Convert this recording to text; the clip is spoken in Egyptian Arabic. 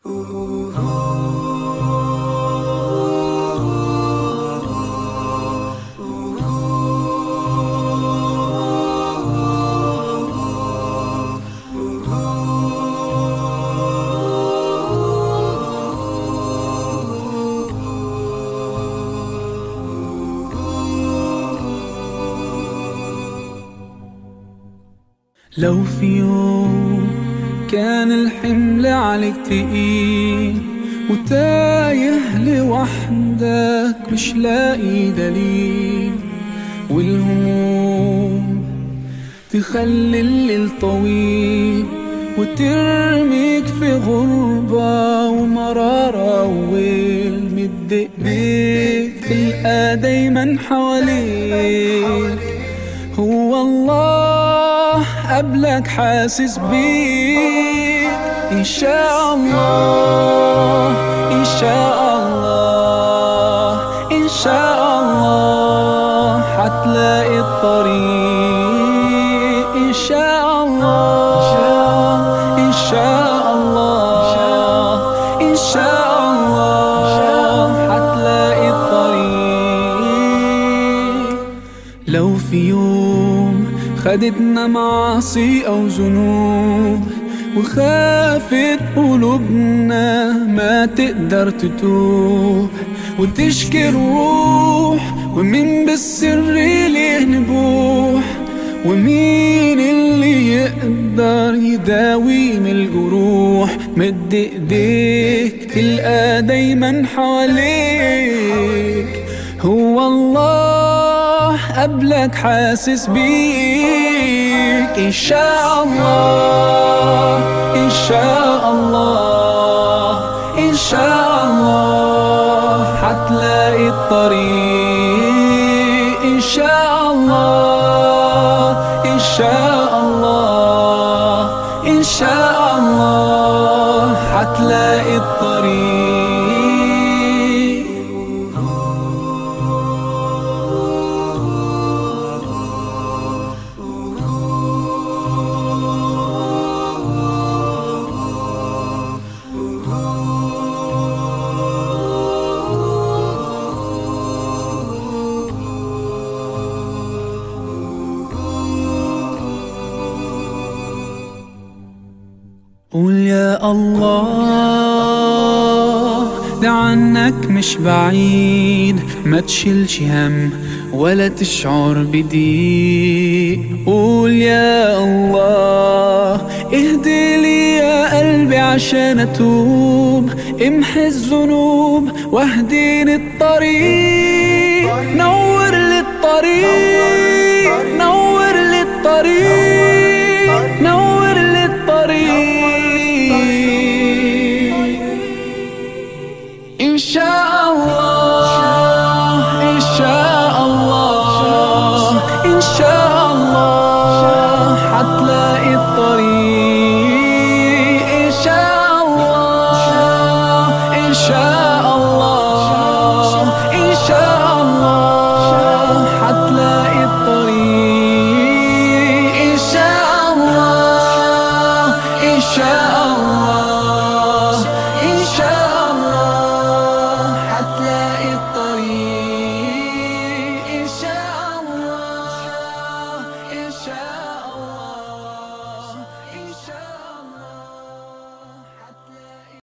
لو في يوم كان الحمل عليك تقيل وتايه لوحدك مش لاقي دليل والهموم تخلي الليل طويل وترميك في غربة ومرارة وويل مد ايديك تلقى دايما حواليك هو الله قبلك حاسس بيك إن شاء الله إن شاء الله إن شاء الله حتلاقي الطريق إن شاء الله إن شاء الله إن شاء الله حتلاقي الطريق لو في يوم خدتنا معاصي أو ذنوب وخافت قلوبنا ما تقدر تتوب وتشكي الروح ومين بالسر ليه نبوح ومين اللي يقدر يداوي من الجروح مد ايديك تلقى دايما حواليك هو الله قبلك حاسس بيك إن شاء الله إن شاء الله إن شاء الله حتلاقي الطريق إن شاء الله إن شاء الله إن شاء الله حتلاقي الطريق قول يا الله ده عنك مش بعيد ما تشيلش هم ولا تشعر بضيق قول يا الله اهدي لي يا قلبي عشان اتوب امحي الذنوب واهديني الطريق نور لي الطريق نور لي الطريق نور لي الطريق إن شاء